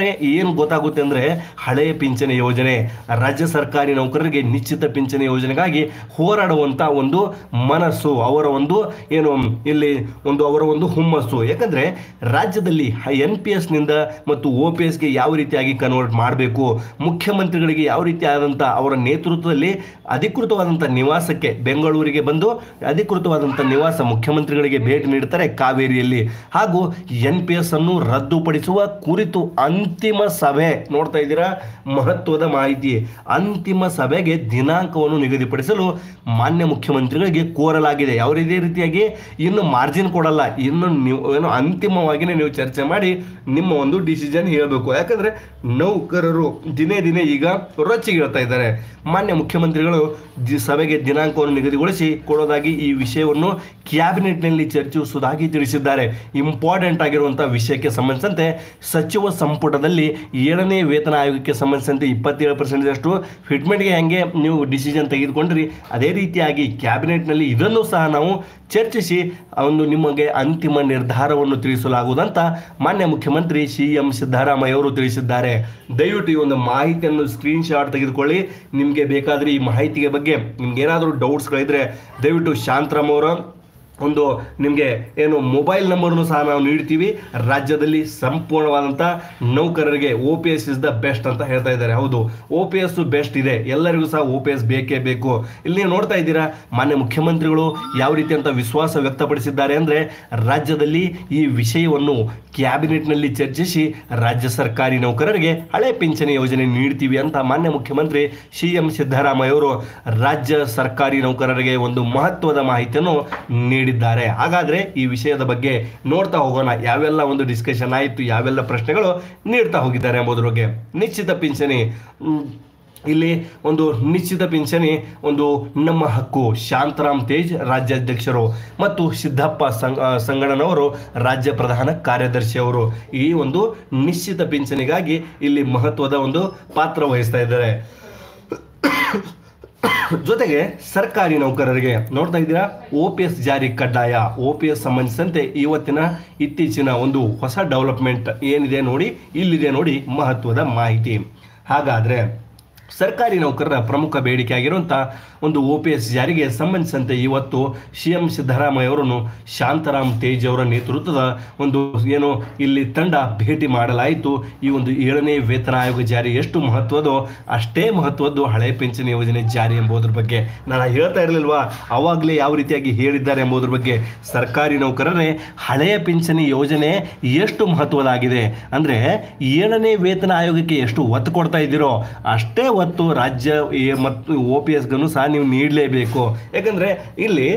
ನೋಡಿದ್ರೆ ಏನು ಗೊತ್ತಾಗುತ್ತೆ ಅಂದ್ರೆ ಹಳೆಯ ಪಿಂಚಣಿ ಯೋಜನೆ ರಾಜ್ಯ ಸರ್ಕಾರಿ ನೌಕರರಿಗೆ ನಿಶ್ಚಿತ ಪಿಂಚಣಿ ಯೋಜನೆಗಾಗಿ ಹೋರಾಡುವಂತ ಒಂದು ಮನಸ್ಸು ಅವರ ಒಂದು ಏನು ಇಲ್ಲಿ ಒಂದು ಅವರ ಒಂದು ಹುಮ್ಮಸ್ಸು ಯಾಕಂದ್ರೆ ರಾಜ್ಯದಲ್ಲಿ ಎನ್ ಪಿ ಎಸ್ ನಿಂದ ಮತ್ತು ಒ ಪಿ ಎಸ್ಗೆ ಯಾವ ರೀತಿಯಾಗಿ ಕನ್ವರ್ಟ್ ಮಾಡಬೇಕು ಮುಖ್ಯಮಂತ್ರಿಗಳಿಗೆ ಯಾವ ರೀತಿ ಆದಂಥ ಅವರ ನೇತೃತ್ವದಲ್ಲಿ ಅಧಿಕೃತವಾದಂಥ ನಿವಾಸಕ್ಕೆ ಬೆಂಗಳೂರಿಗೆ ಬಂದು ಅಧಿಕೃತವಾದಂಥ ನಿವಾಸ ಮುಖ್ಯಮಂತ್ರಿಗಳಿಗೆ ಭೇಟಿ ನೀಡುತ್ತಾರೆ ಕಾವೇರಿಯಲ್ಲಿ ಹಾಗೂ ಎನ್ ಪಿ ಎಸ್ ಅನ್ನು ರದ್ದುಪಡಿಸುವ ಕುರಿತು ಅಂತಿಮ ಸಭೆ ನೋಡ್ತಾ ಇದ್ದೀರಾ ಮಹತ್ವದ ಮಾಹಿತಿ ಅಂತಿಮ ಸಭೆಗೆ ದಿನಾಂಕವನ್ನು ನಿಗದಿಪಡಿಸಲು ಮಾನ್ಯ ಮುಖ್ಯಮಂತ್ರಿಗಳಿಗೆ ಕೋರಲಾಗಿದೆ ಯಾವ ರೀತಿ ರೀತಿಯಾಗಿ ಇನ್ನು ಮಾರ್ಜಿನ್ ಕೊಡಲ್ಲ ಇನ್ನು ನೀವು ಏನು ಅಂತಿಮವಾಗಿಯೇ ನೀವು ಚರ್ಚೆ ಮಾಡಿ ನಿಮ್ಮ ಒಂದು ಡಿಸಿಷನ್ ಹೇಳಬೇಕು ಯಾಕಂದ್ರೆ ನೌಕರರು ದಿನೇ ದಿನೇ ಈಗ ರೊಚ್ಚಿಗಿಳ್ತಾ ಇದ್ದಾರೆ ಮಾನ್ಯ ಮುಖ್ಯಮಂತ್ರಿಗಳು ಜಿ- ಸಭೆಗೆ ದಿನಾಂಕವನ್ನು ನಿಗದಿಗೊಳಿಸಿ ಕೊಡೋದಾಗಿ ಈ ವಿಷಯವನ್ನು ಕ್ಯಾಬಿನೆಟ್ನಲ್ಲಿ ಚರ್ಚಿಸುವುದಾಗಿ ತಿಳಿಸಿದ್ದಾರೆ ಇಂಪಾರ್ಟೆಂಟ್ ಆಗಿರುವಂತಹ ವಿಷಯಕ್ಕೆ ಸಂಬಂಧಿಸಿದಂತೆ ಸಚಿವ ಸಂಪುಟದಲ್ಲಿ ಏಳನೇ ವೇತನ ಆಯೋಗಕ್ಕೆ ಸಂಬಂಧಿಸಿದಂತೆ ಇಪ್ಪತ್ತೇಳು ಪರ್ಸೆಂಟಷ್ಟು ಫಿಟ್ಮೆಂಟ್ಗೆ ಹೆಂಗೆ ನೀವು ಡಿಸಿಷನ್ ತೆಗೆದುಕೊಂಡ್ರಿ ಅದೇ ರೀತಿಯಾಗಿ ಕ್ಯಾಬಿನೆಟ್ನಲ್ಲಿ ಇದನ್ನು ಸಹ ನಾವು ಚರ್ಚಿಸಿ ಆ ಒಂದು ನಿಮಗೆ ಅಂತಿಮ ನಿರ್ಧಾರವನ್ನು ತಿಳಿಸಲಾಗುವುದಂತ ಮಾನ್ಯ ಮುಖ್ಯಮಂತ್ರಿ ಸಿ ಎಂ ಸಿದ್ದರಾಮಯ್ಯ ಅವರು ತಿಳಿಸಿದ್ದಾರೆ ದಯವಿಟ್ಟು ಈ ಒಂದು ಮಾಹಿತಿಯನ್ನು ಸ್ಕ್ರೀನ್ ಶಾಟ್ ತೆಗೆದುಕೊಳ್ಳಿ ನಿಮಗೆ ಬೇಕಾದರೆ ಈ ಮಾಹಿತಿಗೆ ಬಗ್ಗೆ ನಿಮ್ಗೆ ಏನಾದರೂ ಡೌಟ್ಸ್ಗಳಿದ್ರೆ ದಯವಿಟ್ಟು ಶಾಂತರಾಮ್ ಅವರ ಒಂದು ನಿಮಗೆ ಏನು ಮೊಬೈಲ್ ನಂಬರ್ನು ಸಹ ನಾವು ನೀಡ್ತೀವಿ ರಾಜ್ಯದಲ್ಲಿ ಸಂಪೂರ್ಣವಾದಂಥ ನೌಕರರಿಗೆ O P S is the best ಅಂತ ಹೇಳ್ತಾ ಇದ್ದಾರೆ ಹೌದು ಒ ಪಿ ಎಸ್ ಬೆಸ್ಟ್ ಇದೆ ಎಲ್ಲರಿಗೂ ಸಹ ಒ ಪಿ ಎಸ್ ಬೇಕೇ ಬೇಕು ಇಲ್ಲಿ ನೀವು ನೋಡ್ತಾ ಇದ್ದೀರಾ ಮಾನ್ಯ ಮುಖ್ಯಮಂತ್ರಿಗಳು ಯಾವ ರೀತಿ ಅಂತ ವಿಶ್ವಾಸ ವ್ಯಕ್ತಪಡಿಸಿದ್ದಾರೆ ಅಂದರೆ ರಾಜ್ಯದಲ್ಲಿ ಈ ವಿಷಯವನ್ನು ಕ್ಯಾಬಿನೆಟ್ನಲ್ಲಿ ಚರ್ಚಿಸಿ ರಾಜ್ಯ ಸರ್ಕಾರಿ ನೌಕರರಿಗೆ ಹಳೆ ಪಿಂಚಣಿ ಯೋಜನೆ ನೀಡ್ತೀವಿ ಅಂತ ಮಾನ್ಯ ಮುಖ್ಯಮಂತ್ರಿ ಸಿ ಎಂ ಸಿದ್ದರಾಮಯ್ಯ ಅವರು ರಾಜ್ಯ ಸರ್ಕಾರಿ ನೌಕರರಿಗೆ ಒಂದು ಮಹತ್ವದ ಮಾಹಿತಿಯನ್ನು ನೀಡಿದ್ದಾರೆ ಹಾಗಾದ್ರೆ ಈ ವಿಷಯದ ಬಗ್ಗೆ ನೋಡ್ತಾ ಹೋಗೋಣ ಯಾವೆಲ್ಲ ಒಂದು ಡಿಸ್ಕಷನ್ ಆಯಿತು ಯಾವೆಲ್ಲ ಪ್ರಶ್ನೆಗಳು ನೀಡ್ತಾ ಹೋಗಿದ್ದಾರೆ ಎಂಬುದ್ರ ಬಗ್ಗೆ ನಿಶ್ಚಿತ ಪಿಂಚಣಿ ಮ್, ಇಲ್ಲಿ ಒಂದು ನಿಶ್ಚಿತ ಪಿಂಚಣಿ ಒಂದು ನಮ್ಮ ಹಕ್ಕು ಶಾಂತರಾಮ್ ತೇಜ್ ರಾಜ್ಯಾಧ್ಯಕ್ಷರು ಮತ್ತು ಸಿದ್ದಪ್ಪ ಸಂಗ ಆ, ಸಂಗಣ್ಣನವರು ರಾಜ್ಯ ಪ್ರಧಾನ ಕಾರ್ಯದರ್ಶಿ ಅವರು ಈ ಒಂದು ನಿಶ್ಚಿತ ಪಿಂಚಣಿಗಾಗಿ ಇಲ್ಲಿ ಮಹತ್ವದ ಒಂದು ಪಾತ್ರ ವಹಿಸ್ತಾ ಇದ್ದಾರೆ ಜೊತೆಗೆ ಸರ್ಕಾರಿ ನೌಕರರಿಗೆ ನೋಡ್ತಾ ಇದ್ದೀರಾ ಒ ಪಿ ಎಸ್ ಜಾರಿ ಕಡ್ಡಾಯ ಒ ಪಿ ಎಸ್ ಸಂಬಂಧಿಸಿದಂತೆ ಇವತ್ತಿನ ಇತ್ತೀಚಿನ ಒಂದು ಹೊಸ ಡೆವಲಪ್ಮೆಂಟ್ ಏನಿದೆ ನೋಡಿ ಇಲ್ಲಿದೆ ನೋಡಿ ಮಹತ್ವದ ಮಾಹಿತಿ ಹಾಗಾದ್ರೆ ಸರ್ಕಾರಿ ನೌಕರರ ಪ್ರಮುಖ ಬೇಡಿಕೆ ಆಗಿರುವಂಥ ಒಂದು ಒ ಪಿ ಎಸ್ ಜಾರಿಗೆ ಸಂಬಂಧಿಸಿದಂತೆ ಇವತ್ತು ಸಿ ಎಂ ಸಿದ್ದರಾಮಯ್ಯ ಅವರನ್ನು ಶಾಂತರಾಮ್ ತೇಜ್ ಅವರ ನೇತೃತ್ವದ ಒಂದು ಏನು ಇಲ್ಲಿ ತಂಡ ಭೇಟಿ ಮಾಡಲಾಯಿತು ಈ ಒಂದು ಏಳನೇ ವೇತನ ಆಯೋಗ ಜಾರಿ ಎಷ್ಟು ಮಹತ್ವದೋ ಅಷ್ಟೇ ಮಹತ್ವದ್ದು ಹಳೆ ಪಿಂಚಣಿ ಯೋಜನೆ ಜಾರಿ ಎಂಬುದರ ಬಗ್ಗೆ ನಾನು ಹೇಳ್ತಾ ಇರಲಿಲ್ವಾ ಅವಾಗಲೇ ಯಾವ ರೀತಿಯಾಗಿ ಹೇಳಿದ್ದಾರೆ ಎಂಬುದರ ಬಗ್ಗೆ ಸರ್ಕಾರಿ ನೌಕರರೇ ಹಳೆಯ ಪಿಂಚಣಿ ಯೋಜನೆ ಎಷ್ಟು ಮಹತ್ವದಾಗಿದೆ ಅಂದರೆ ಏಳನೇ ವೇತನ ಆಯೋಗಕ್ಕೆ ಎಷ್ಟು ಒತ್ತು ಕೊಡ್ತಾ ಇದ್ದೀರೋ ಅಷ್ಟೇ ಒತ್ತು ರಾಜ್ಯ ಎ- ಮತ್ತು ಒ ಪಿ ಎಸ್ಗೂ ಸಹ ನೀವು ನೀಡಲೇಬೇಕು ಯಾಕಂದರೆ ಇಲ್ಲಿ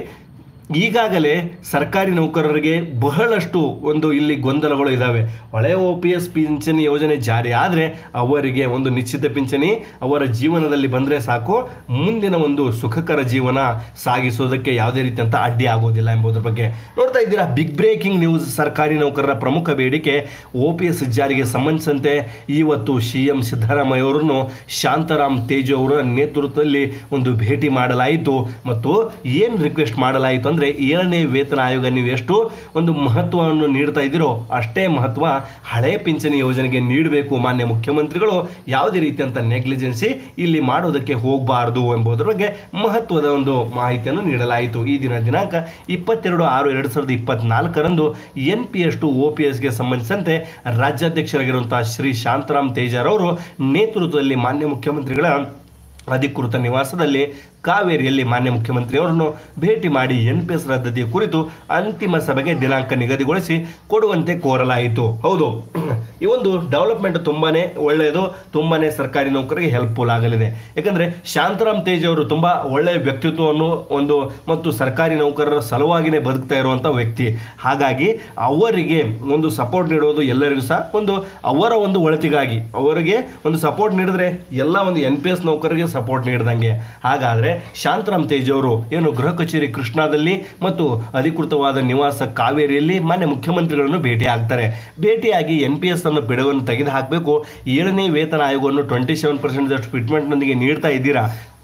ಈಗಾಗಲೇ ಸರ್ಕಾರಿ ನೌಕರರಿಗೆ ಬಹಳಷ್ಟು ಒಂದು ಇಲ್ಲಿ ಗೊಂದಲಗಳು ಇದ್ದಾವೆ ಹಳೆ ಒ ಪಿ ಎಸ್ ಪಿಂಚಣಿ ಯೋಜನೆ ಜಾರಿ ಆದರೆ ಅವರಿಗೆ ಒಂದು ನಿಶ್ಚಿತ ಪಿಂಚಣಿ ಅವರ ಜೀವನದಲ್ಲಿ ಬಂದರೆ ಸಾಕು ಮುಂದಿನ ಒಂದು ಸುಖಕರ ಜೀವನ ಸಾಗಿಸೋದಕ್ಕೆ ಯಾವುದೇ ರೀತಿಯಂತ ಅಡ್ಡಿ ಆಗೋದಿಲ್ಲ ಎಂಬುದರ ಬಗ್ಗೆ ನೋಡ್ತಾ ಇದ್ದೀರಾ ಬಿಗ್ ಬ್ರೇಕಿಂಗ್ ನ್ಯೂಸ್ ಸರ್ಕಾರಿ ನೌಕರರ ಪ್ರಮುಖ ಬೇಡಿಕೆ ಒ ಪಿ ಎಸ್ ಜಾರಿಗೆ ಸಂಬಂಧಿಸಿದಂತೆ ಇವತ್ತು ಸಿ ಎಂ ಸಿದ್ದರಾಮಯ್ಯ ಅವರನ್ನು ಶಾಂತರಾಮ್ ತೇಜು ಅವರ ನೇತೃತ್ವದಲ್ಲಿ ಒಂದು ಭೇಟಿ ಮಾಡಲಾಯಿತು ಮತ್ತು ಏನು ರಿಕ್ವೆಸ್ಟ್ ಮಾಡಲಾಯಿತು ಅಂದರೆ ಏಳನೇ ವೇತನ ಆಯೋಗ ನೀವು ಎಷ್ಟು ಒಂದು ಮಹತ್ವವನ್ನು ನೀಡ್ತಾ ಇದ್ದೀರೋ ಅಷ್ಟೇ ಮಹತ್ವ ಹಳೆ ಪಿಂಚಣಿ ಯೋಜನೆಗೆ ನೀಡಬೇಕು ಮಾನ್ಯ ಮುಖ್ಯಮಂತ್ರಿಗಳು ಯಾವುದೇ ರೀತಿಯಂತ ನೆಗ್ಲಿಜೆನ್ಸಿ ಇಲ್ಲಿ ಮಾಡೋದಕ್ಕೆ ಹೋಗಬಾರದು ಎಂಬುದರ ಬಗ್ಗೆ ಮಹತ್ವದ ಒಂದು ಮಾಹಿತಿಯನ್ನು ನೀಡಲಾಯಿತು ಈ ದಿನ ದಿನಾಂಕ ಇಪ್ಪತ್ತೆರಡು ಆರು ಎರಡು ಸಾವಿರದ ಇಪ್ಪತ್ನಾಲ್ಕರಂದು N P S to O P ಎಸ್ಗೆ ಸಂಬಂಧಿಸಿದಂತೆ ರಾಜ್ಯಾಧ್ಯಕ್ಷರಾಗಿರುವಂತಹ ಶ್ರೀ ಶಾಂತರಾಮ್ ತೇಜಾರ್ ಅವರು ನೇತೃತ್ವದಲ್ಲಿ ಮಾನ್ಯ ಮುಖ್ಯಮಂತ್ರಿಗಳ ಅಧಿಕೃತ ನಿವಾಸದಲ್ಲಿ ಕಾವೇರಿಯಲ್ಲಿ ಮಾನ್ಯ ಮುಖ್ಯಮಂತ್ರಿಯವರನ್ನು ಭೇಟಿ ಮಾಡಿ ಎನ್ ಪಿ ಎಸ್ ರದ್ದತಿಯ ಕುರಿತು ಅಂತಿಮ ಸಭೆಗೆ ದಿನಾಂಕ ನಿಗದಿಗೊಳಿಸಿ ಕೊಡುವಂತೆ ಕೋರಲಾಯಿತು ಹೌದು ಈ ಒಂದು ಡೆವಲಪ್ಮೆಂಟ್ ತುಂಬಾನೇ ಒಳ್ಳೆಯದು ತುಂಬಾನೇ ಸರ್ಕಾರಿ ನೌಕರಿಗೆ ಹೆಲ್ಪ್ಫುಲ್ ಆಗಲಿದೆ ಯಾಕಂದ್ರೆ ಶಾಂತರಾಮ್ ತೇಜ್ ಅವರು ತುಂಬಾ ಒಳ್ಳೆಯ ವ್ಯಕ್ತಿತ್ವವನ್ನು ಒಂದು ಮತ್ತು ಸರ್ಕಾರಿ ನೌಕರರ ಸಲುವಾಗಿನೇ ಬದುಕ್ತಾ ಇರುವಂತ ವ್ಯಕ್ತಿ ಹಾಗಾಗಿ ಅವರಿಗೆ ಒಂದು ಸಪೋರ್ಟ್ ನೀಡುವುದು ಎಲ್ಲರಿಗೂ ಸಹ ಒಂದು ಅವರ ಒಂದು ಒಳತಿಗಾಗಿ ಅವರಿಗೆ ಒಂದು ಸಪೋರ್ಟ್ ನೀಡಿದ್ರೆ ಎಲ್ಲ ಒಂದು ಎನ್ ಪಿ ಎಸ್ ನೌಕರರಿಗೆ ಸಪೋರ್ಟ್ ನೀಡಿದಂಗೆ ಹಾಗಾದ್ರೆ ಶಾಂತರಾಮ್ ತೇಜ್ ಅವರು ಏನು ಗೃಹ ಕಚೇರಿ ಕೃಷ್ಣಾದಲ್ಲಿ ಮತ್ತು ಅಧಿಕೃತವಾದ ನಿವಾಸ ಕಾವೇರಿಯಲ್ಲಿ ಮಾನ್ಯ ಮುಖ್ಯಮಂತ್ರಿಗಳನ್ನು ಭೇಟಿ ಆಗ್ತಾರೆ ಭೇಟಿಯಾಗಿ ಎನ್ ಪಿ ಎಸ್ ಅನ್ನು ಬಿಡುವನ್ನು ತೆಗೆದು ಹಾಕಬೇಕು ಏಳನೇ ವೇತನ ಆಯೋಗವನ್ನು ಟ್ವೆಂಟಿ ಸೆವೆನ್ ಪರ್ಸೆಂಟ್ ಫಿಟ್ಮೆಂಟ್ನೊಂದಿಗೆ ನೀಡ್ತಾ ಇದ್ದೀರಾ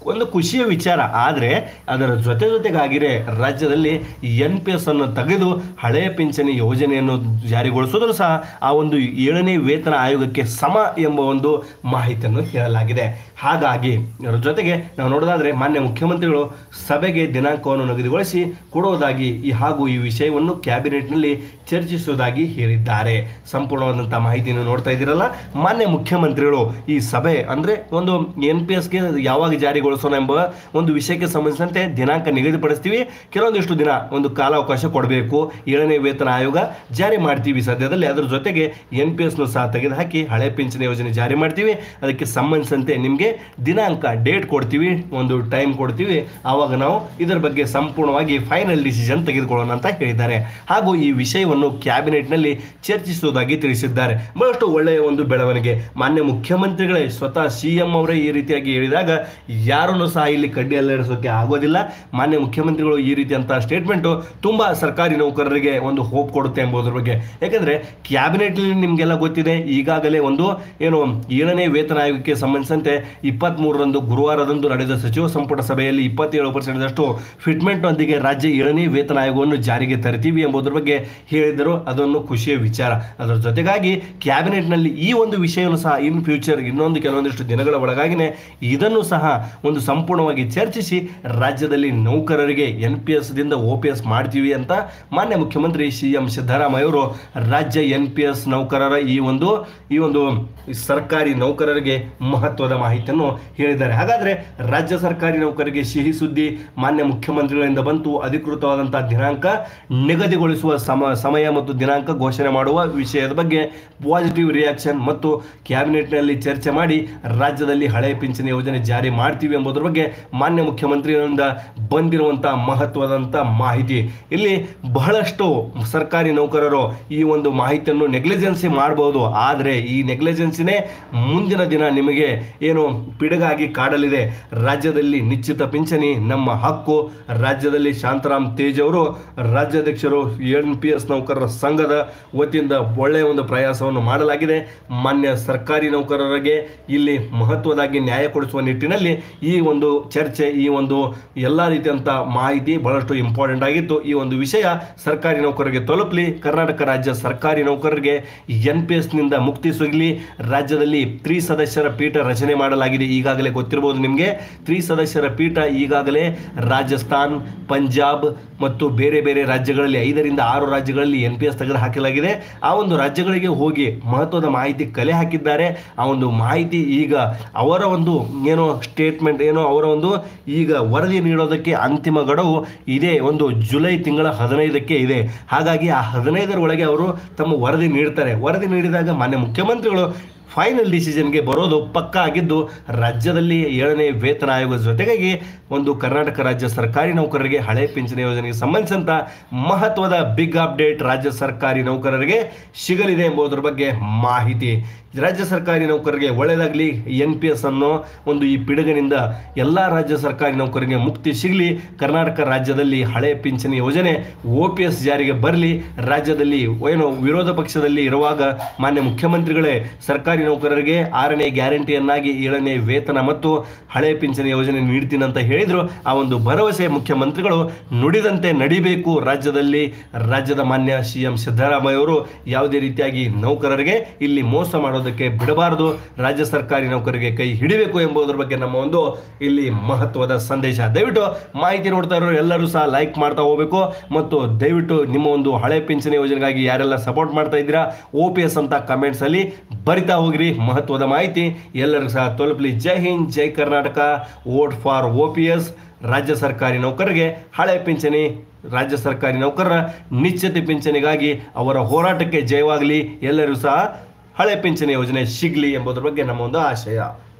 ಒಂದು ಖುಷಿಯ ವಿಚಾರ ಆದರೆ ಅದರ ಜೊತೆ ಜೊತೆಗಾಗಿರೇ ರಾಜ್ಯದಲ್ಲಿ ಎನ್ ಪಿ ಎಸ್ ಅನ್ನು ತೆಗೆದು ಹಳೆಯ ಪಿಂಚಣಿ ಯೋಜನೆಯನ್ನು ಜಾರಿಗೊಳಿಸೋದ್ರೂ ಸಹ ಆ ಒಂದು ಏಳನೇ ವೇತನ ಆಯೋಗಕ್ಕೆ ಸಮ ಎಂಬ ಒಂದು ಮಾಹಿತಿಯನ್ನು ಹೇಳಲಾಗಿದೆ ಹಾಗಾಗಿ ಅದರ ಜೊತೆಗೆ ನಾವು ನೋಡೋದಾದ್ರೆ ಮಾನ್ಯ ಮುಖ್ಯಮಂತ್ರಿಗಳು ಸಭೆಗೆ ದಿನಾಂಕವನ್ನು ನಿಗದಿಗೊಳಿಸಿ ಕೊಡುವುದಾಗಿ ಈ ಹಾಗೂ ಈ ವಿಷಯವನ್ನು ಕ್ಯಾಬಿನೆಟ್ನಲ್ಲಿ ಚರ್ಚಿಸುವುದಾಗಿ ಹೇಳಿದ್ದಾರೆ ಸಂಪೂರ್ಣವಾದಂತಹ ಮಾಹಿತಿಯನ್ನು ನೋಡ್ತಾ ಇದ್ದೀರಲ್ಲ ಮಾನ್ಯ ಮುಖ್ಯಮಂತ್ರಿಗಳು ಈ ಸಭೆ ಅಂದ್ರೆ ಒಂದು ಎನ್ ಪಿ ಎಸ್ಗೆ ಯಾವಾಗ ಜಾರಿಗೊಳಿಸೋಣ ಎಂಬ ಒಂದು ವಿಷಯಕ್ಕೆ ಸಂಬಂಧಿಸಿದಂತೆ ದಿನಾಂಕ ನಿಗದಿಪಡಿಸ್ತೀವಿ ಕೆಲವೊಂದಿಷ್ಟು ದಿನ ಒಂದು ಕಾಲಾವಕಾಶ ಕೊಡಬೇಕು ಏಳನೇ ವೇತನ ಆಯೋಗ ಜಾರಿ ಮಾಡ್ತೀವಿ ಸದ್ಯದಲ್ಲಿ ಅದರ ಜೊತೆಗೆ ಎನ್ ಪಿ ಎಸ್ನು ಸಹ ತೆಗೆದುಹಾಕಿ ಹಳೆ ಪಿಂಚಣಿ ಯೋಜನೆ ಜಾರಿ ಮಾಡ್ತೀವಿ ಅದಕ್ಕೆ ಸಂಬಂಧಿಸಿದಂತೆ ನಿಮಗೆ ದಿನಾಂಕ ಡೇಟ್ ಕೊಡ್ತೀವಿ ಒಂದು ಟೈಮ್ ಕೊಡ್ತೀವಿ ಆವಾಗ ನಾವು ಇದರ ಬಗ್ಗೆ ಸಂಪೂರ್ಣವಾಗಿ ಫೈನಲ್ ಡಿಸಿಷನ್ ತೆಗೆದುಕೊಳ್ಳೋಣ ಅಂತ ಹೇಳಿದ್ದಾರೆ ಹಾಗೂ ಈ ವಿಷಯವನ್ನು ಕ್ಯಾಬಿನೆಟ್ನಲ್ಲಿ ಚರ್ಚಿಸುವುದಾಗಿ ತಿಳಿಸಿದ್ದಾರೆ ಬಹಳಷ್ಟು ಒಳ್ಳೆಯ ಒಂದು ಬೆಳವಣಿಗೆ ಮಾನ್ಯ ಮುಖ್ಯಮಂತ್ರಿಗಳೇ ಸ್ವತಃ ಸಿ ಎಂ ಅವರೇ ಈ ರೀತಿಯಾಗಿ ಹೇಳಿದಾಗ ಯಾರನ್ನು ಸಹ ಇಲ್ಲಿ ಕಡ್ಡಿ ಅಲ್ಲೇರಿಸೋಕೆ ಆಗೋದಿಲ್ಲ ಮಾನ್ಯ ಮುಖ್ಯಮಂತ್ರಿಗಳು ಈ ರೀತಿಯಂತಹ ಸ್ಟೇಟ್ಮೆಂಟು ತುಂಬಾ ಸರ್ಕಾರಿ ನೌಕರರಿಗೆ ಒಂದು ಹೋಪ್ ಕೊಡುತ್ತೆ ಎಂಬುದರ ಬಗ್ಗೆ ಯಾಕಂದ್ರೆ ಕ್ಯಾಬಿನೆಟ್ ನಿಮಗೆಲ್ಲ ಗೊತ್ತಿದೆ ಈಗಾಗಲೇ ಒಂದು ಏನು ಏಳನೇ ವೇತನ ಆಯೋಗಕ್ಕೆ ಸಂಬಂಧಿಸಿದಂತೆ ಇಪ್ಪತ್ತ್ ಮೂರರಂದು ಗುರುವಾರದಂದು ನಡೆದ ಸಚಿವ ಸಂಪುಟ ಸಭೆಯಲ್ಲಿ ಇಪ್ಪತ್ತೇಳು ಪರ್ಸೆಂಟ್ದಷ್ಟು ಫಿಟ್ಮೆಂಟ್ನೊಂದಿಗೆ ರಾಜ್ಯ ಏಳನೇ ವೇತನ ಆಯೋಗವನ್ನು ಜಾರಿಗೆ ತರ್ತೀವಿ ಎಂಬುದರ ಬಗ್ಗೆ ಹೇಳಿದರು ಅದನ್ನು ಖುಷಿಯ ವಿಚಾರ ಅದರ ಜೊತೆಗಾಗಿ ಕ್ಯಾಬಿನೆಟ್ನಲ್ಲಿ ಈ ಒಂದು ವಿಷಯವನ್ನು ಸಹ ಇನ್ ಫ್ಯೂಚರ್ ಇನ್ನೊಂದು ಕೆಲವೊಂದಿಷ್ಟು ದಿನಗಳ ಒಳಗಾಗಿನೇ ಇದನ್ನು ಸಹ ಒಂದು ಸಂಪೂರ್ಣವಾಗಿ ಚರ್ಚಿಸಿ ರಾಜ್ಯದಲ್ಲಿ ನೌಕರರಿಗೆ ಎನ್ ಪಿ ಎಸ್ ದಿಂದ ಒ ಪಿ ಎಸ್ ಮಾಡ್ತೀವಿ ಅಂತ ಮಾನ್ಯ ಮುಖ್ಯಮಂತ್ರಿ ಸಿ ಎಂ ಸಿದ್ದರಾಮಯ್ಯ ಅವರು ರಾಜ್ಯ ಎನ್ ಪಿ ಎಸ್ ನೌಕರರ ಈ ಒಂದು ಈ ಒಂದು ಸರ್ಕಾರಿ ನೌಕರರಿಗೆ ಮಹತ್ವದ ಮಾಹಿತಿಯನ್ನು ಹೇಳಿದ್ದಾರೆ ಹಾಗಾದ್ರೆ ರಾಜ್ಯ ಸರ್ಕಾರಿ ನೌಕರರಿಗೆ ಸಿಹಿ ಸುದ್ದಿ ಮಾನ್ಯ ಮುಖ್ಯಮಂತ್ರಿಗಳಿಂದ ಬಂತು ಅಧಿಕೃತವಾದಂತಹ ದಿನಾಂಕ ನಿಗದಿಗೊಳಿಸುವ ಸಮ ಸಮಯ ಮತ್ತು ದಿನಾಂಕ ಘೋಷಣೆ ಮಾಡುವ ವಿಷಯದ ಬಗ್ಗೆ ಪಾಸಿಟಿವ್ ರಿಯಾಕ್ಷನ್ ಮತ್ತು ಕ್ಯಾಬಿನೆಟ್ನಲ್ಲಿ ಚರ್ಚೆ ಮಾಡಿ ರಾಜ್ಯದಲ್ಲಿ ಹಳೆ ಪಿಂಚಣಿ ಯೋಜನೆ ಜಾರಿ ಮಾಡ್ತೀವಿ ಎಂಬುದರ ಬಗ್ಗೆ ಮಾನ್ಯ ಮುಖ್ಯಮಂತ್ರಿಗಳಿಂದ ಬಂದಿರುವಂತಹ ಮಹತ್ವದಂತ ಮಾಹಿತಿ ಇಲ್ಲಿ ಬಹಳಷ್ಟು ಸರ್ಕಾರಿ ನೌಕರರು ಈ ಒಂದು ಮಾಹಿತಿಯನ್ನು ನೆಗ್ಲಿಜೆನ್ಸಿ ಮಾಡಬಹುದು ಆದರೆ ಈ ನೆಗ್ಲಿಜೆನ್ಸಿನೇ ಮುಂದಿನ ದಿನ ನಿಮಗೆ ಏನು ಪಿಡುಗಾಗಿ ಕಾಡಲಿದೆ ರಾಜ್ಯದಲ್ಲಿ ನಿಶ್ಚಿತ ಪಿಂಚಣಿ ನಮ್ಮ ಹಕ್ಕು ರಾಜ್ಯದಲ್ಲಿ ಶಾಂತರಾಮ್ ತೇಜ್ ಅವರು ರಾಜ್ಯಾಧ್ಯಕ್ಷರು ಎನ್ ಪಿ ಎಸ್ ನೌಕರರ ಸಂಘದ ವತಿಯಿಂದ ಒಳ್ಳೆಯ ಒಂದು ಪ್ರಯಾಸವನ್ನು ಮಾಡಲಾಗಿದೆ ಮಾನ್ಯ ಸರ್ಕಾರಿ ನೌಕರರಿಗೆ ಇಲ್ಲಿ ಮಹತ್ವದಾಗಿ ನ್ಯಾಯ ಕೊಡಿಸುವ ನಿಟ್ಟಿನಲ್ಲಿ ಈ ಒಂದು ಚರ್ಚೆ ಈ ಒಂದು ಎಲ್ಲ ರೀತಿಯಂತ ಮಾಹಿತಿ ಬಹಳಷ್ಟು ಇಂಪಾರ್ಟೆಂಟ್ ಆಗಿತ್ತು ಈ ಒಂದು ವಿಷಯ ಸರ್ಕಾರಿ ನೌಕರರಿಗೆ ತಲುಪಲಿ ಕರ್ನಾಟಕ ರಾಜ್ಯ ಸರ್ಕಾರಿ ನೌಕರರಿಗೆ ಎನ್ ಪಿ ಎಸ್ ನಿಂದ ಮುಕ್ತಿ ಸಿಗಲಿ ರಾಜ್ಯದಲ್ಲಿ ತ್ರಿ ಸದಸ್ಯರ ಪೀಠ ರಚನೆ ಮಾಡಲಾಗಿದೆ ಈಗಾಗಲೇ ಗೊತ್ತಿರಬಹುದು ನಿಮಗೆ ತ್ರಿ ಸದಸ್ಯರ ಪೀಠ ಈಗಾಗಲೇ ರಾಜಸ್ಥಾನ್ ಪಂಜಾಬ್ ಮತ್ತು ಬೇರೆ ಬೇರೆ ರಾಜ್ಯಗಳಲ್ಲಿ ಐದರಿಂದ ಆರು ರಾಜ್ಯಗಳಲ್ಲಿ ಎನ್ ಪಿ ಎಸ್ ತೆಗೆದು ಹಾಕಲಾಗಿದೆ ಆ ಒಂದು ರಾಜ್ಯಗಳಿಗೆ ಹೋಗಿ ಮಹತ್ವದ ಮಾಹಿತಿ ಕಲೆ ಹಾಕಿದ್ದಾರೆ ಆ ಒಂದು ಮಾಹಿತಿ ಈಗ ಅವರ ಒಂದು ಏನೋ ಸ್ಟೇಟ್ಮೆಂಟ್ ಏನೋ ಅವರ ಒಂದು ಈಗ ವರದಿ ನೀಡೋದಕ್ಕೆ ಅಂತಿಮ ಗಡುವು ಇದೇ ಒಂದು ಜುಲೈ ತಿಂಗಳ ಹದಿನೈದಕ್ಕೆ ಇದೆ ಹಾಗಾಗಿ ಆ ಹದಿನೈದರ ಒಳಗೆ ಅವರು ತಮ್ಮ ವರದಿ ನೀಡ್ತಾರೆ ವರದಿ ನೀಡಿದಾಗ ಮಾನ್ಯ ಮುಖ್ಯಮಂತ್ರಿಗಳು ಫೈನಲ್ ಡಿಸಿಷನ್ಗೆ ಬರೋದು ಪಕ್ಕ ಆಗಿದ್ದು ರಾಜ್ಯದಲ್ಲಿ ಏಳನೇ ವೇತನ ಆಯೋಗದ ಜೊತೆಗಾಗಿ ಒಂದು ಕರ್ನಾಟಕ ರಾಜ್ಯ ಸರ್ಕಾರಿ ನೌಕರರಿಗೆ ಹಳೆ ಪಿಂಚಣಿ ಯೋಜನೆಗೆ ಸಂಬಂಧಿಸಿದಂತ ಮಹತ್ವದ ಬಿಗ್ ಅಪ್ಡೇಟ್ ರಾಜ್ಯ ಸರ್ಕಾರಿ ನೌಕರರಿಗೆ ಸಿಗಲಿದೆ ಎಂಬುದರ ಬಗ್ಗೆ ಮಾಹಿತಿ ರಾಜ್ಯ ಸರ್ಕಾರಿ ನೌಕರರಿಗೆ ಒಳ್ಳೆಯದಾಗಲಿ ಎನ್ ಪಿ ಎಸ್ ಅನ್ನೋ ಒಂದು ಈ ಪಿಡುಗಿನಿಂದ ಎಲ್ಲ ರಾಜ್ಯ ಸರ್ಕಾರಿ ನೌಕರರಿಗೆ ಮುಕ್ತಿ ಸಿಗಲಿ ಕರ್ನಾಟಕ ರಾಜ್ಯದಲ್ಲಿ ಹಳೆ ಪಿಂಚಣಿ ಯೋಜನೆ ಒ ಪಿ ಎಸ್ ಜಾರಿಗೆ ಬರಲಿ ರಾಜ್ಯದಲ್ಲಿ ಏನು ವಿರೋಧ ಪಕ್ಷದಲ್ಲಿ ಇರುವಾಗ ಮಾನ್ಯ ಮುಖ್ಯಮಂತ್ರಿಗಳೇ ಸರ್ಕಾರಿ ನೌಕರರಿಗೆ ಆರನೇ ಗ್ಯಾರಂಟಿಯನ್ನಾಗಿ ಏಳನೇ ವೇತನ ಮತ್ತು ಹಳೆ ಪಿಂಚಣಿ ಯೋಜನೆ ನೀಡ್ತೀನಿ ಅಂತ ಹೇಳಿದ್ರು ಆ ಒಂದು ಭರವಸೆ ಮುಖ್ಯಮಂತ್ರಿಗಳು ನುಡಿದಂತೆ ನಡಿಬೇಕು ರಾಜ್ಯದಲ್ಲಿ ರಾಜ್ಯದ ಮಾನ್ಯ ಸಿ ಎಂ ಸಿದ್ದರಾಮಯ್ಯ ಅವರು ಯಾವುದೇ ರೀತಿಯಾಗಿ ನೌಕರರಿಗೆ ಇಲ್ಲಿ ಮೋಸ ಮಾಡೋದಕ್ಕೆ ಬಿಡಬಾರದು ರಾಜ್ಯ ಸರ್ಕಾರಿ ನೌಕರರಿಗೆ ಕೈ ಹಿಡಿಬೇಕು ಎಂಬುದರ ಬಗ್ಗೆ ನಮ್ಮ ಒಂದು ಇಲ್ಲಿ ಮಹತ್ವದ ಸಂದೇಶ ದಯವಿಟ್ಟು ಮಾಹಿತಿ ನೋಡ್ತಾ ಇರೋರು ಎಲ್ಲರೂ ಸಹ ಲೈಕ್ ಮಾಡ್ತಾ ಹೋಗ್ಬೇಕು ಮತ್ತು ದಯವಿಟ್ಟು ನಿಮ್ಮ ಒಂದು ಹಳೆ ಪಿಂಚಣಿ ಯೋಜನೆಗಾಗಿ ಯಾರೆಲ್ಲ ಸಪೋರ್ಟ್ ಮಾಡ್ತಾ ಇದ್ದೀರಾ ಒ ಪಿ ಎಸ್ ಅಂತ ಕಮೆಂಟ್ಸ್ ಅಲ್ಲಿ ಬರಿತಾ ಹೋಗ್ರಿ ಮಹತ್ವದ ಮಾಹಿತಿ ಎಲ್ಲರಿಗೂ ಸಹ ತಲುಪಲಿ Jai Hind Jai Karnataka vote for O P S ರಾಜ್ಯ ಸರ್ಕಾರಿ ನೌಕರರಿಗೆ ಹಳೆ ಪಿಂಚಣಿ ರಾಜ್ಯ ಸರ್ಕಾರಿ ನೌಕರರ ನಿಶ್ಚಿತ ಪಿಂಚಣಿಗಾಗಿ ಅವರ ಹೋರಾಟಕ್ಕೆ ಜಯವಾಗಲಿ ಎಲ್ಲರೂ ಸಹ ಹಳೆ ಪಿಂಚಣಿ ಯೋಜನೆ ಸಿಗಲಿ ಎಂಬುದರ ಬಗ್ಗೆ ನಮ್ಮ ಒಂದು ಆಶಯ